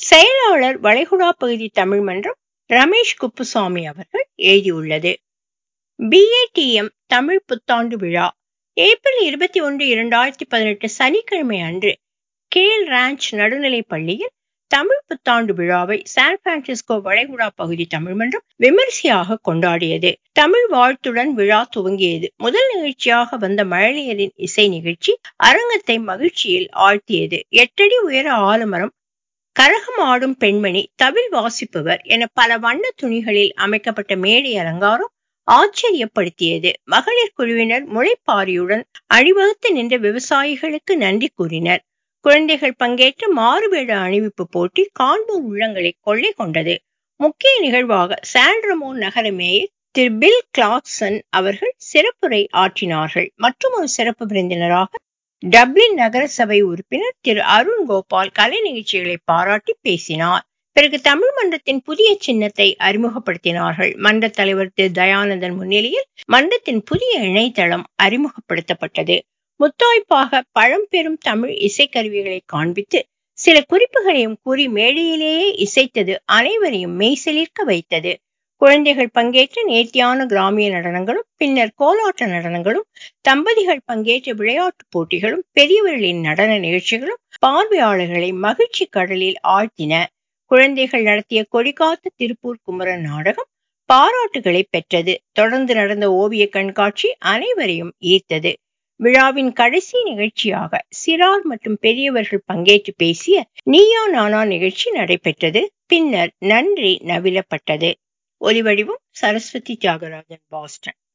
செயலாளர் வளைகுடா பகுதி தமிழ் மன்றம் ரமேஷ் குப்புசாமி அவர்கள் எழுதியுள்ளது பிஏடிஎம் தமிழ் புத்தாண்டு விழா ஏப்ரல் இருபத்தி ஒன்று இரண்டாயிரத்தி பதினெட்டு சனிக்கிழமை அன்று கேல் ராஞ்ச் நடுநிலைப் பள்ளியில் தமிழ் புத்தாண்டு விழாவை சான் பிரான்சிஸ்கோ வளைகுடா பகுதி தமிழ் மன்றம் விமரிசையாக கொண்டாடியது தமிழ் வாழ்த்துடன் விழா துவங்கியது முதல் நிகழ்ச்சியாக வந்த மழலையரின் இசை நிகழ்ச்சி அரங்கத்தை மகிழ்ச்சியில் ஆழ்த்தியது எட்டடி உயர ஆலமரம் கரகம் ஆடும் பெண்மணி தவில் வாசிப்பவர் என பல வண்ண துணிகளில் அமைக்கப்பட்ட மேடை அலங்காரம் ஆச்சரியப்படுத்தியது மகளிர் குழுவினர் முளைப்பாரியுடன் அணிவகுத்து நின்ற விவசாயிகளுக்கு நன்றி கூறினர் குழந்தைகள் பங்கேற்ற மாறுவேட அணிவிப்பு போட்டி காண்போர் உள்ளங்களை கொள்ளை கொண்டது முக்கிய நிகழ்வாக சாண்ட்ரமோ நகர மேயர் திரு பில் கிளாக்சன் அவர்கள் சிறப்புரை ஆற்றினார்கள் மற்றும் ஒரு சிறப்பு விருந்தினராக டப்ளின் நகர சபை உறுப்பினர் திரு அருண் கோபால் கலை நிகழ்ச்சிகளை பாராட்டி பேசினார் பிறகு தமிழ் மன்றத்தின் புதிய சின்னத்தை அறிமுகப்படுத்தினார்கள் மன்ற தலைவர் திரு தயானந்தன் முன்னிலையில் மன்றத்தின் புதிய இணையதளம் அறிமுகப்படுத்தப்பட்டது முத்தாய்ப்பாக பழம்பெரும் தமிழ் இசைக்கருவிகளை காண்பித்து சில குறிப்புகளையும் கூறி மேடையிலேயே இசைத்தது அனைவரையும் மெய்சிலிர்க்க வைத்தது குழந்தைகள் பங்கேற்ற நேர்த்தியான கிராமிய நடனங்களும் பின்னர் கோலாட்ட நடனங்களும் தம்பதிகள் பங்கேற்ற விளையாட்டுப் போட்டிகளும் பெரியவர்களின் நடன நிகழ்ச்சிகளும் பார்வையாளர்களை மகிழ்ச்சி கடலில் ஆழ்த்தின குழந்தைகள் நடத்திய கொடிகாத்த திருப்பூர் குமரன் நாடகம் பாராட்டுகளை பெற்றது தொடர்ந்து நடந்த ஓவிய கண்காட்சி அனைவரையும் ஈர்த்தது விழாவின் கடைசி நிகழ்ச்சியாக சிறார் மற்றும் பெரியவர்கள் பங்கேற்று பேசிய நீயா நானா நிகழ்ச்சி நடைபெற்றது பின்னர் நன்றி நவிலப்பட்டது ஒலிவடிவம் சரஸ்வதி தியாகராஜன் பாஸ்டன்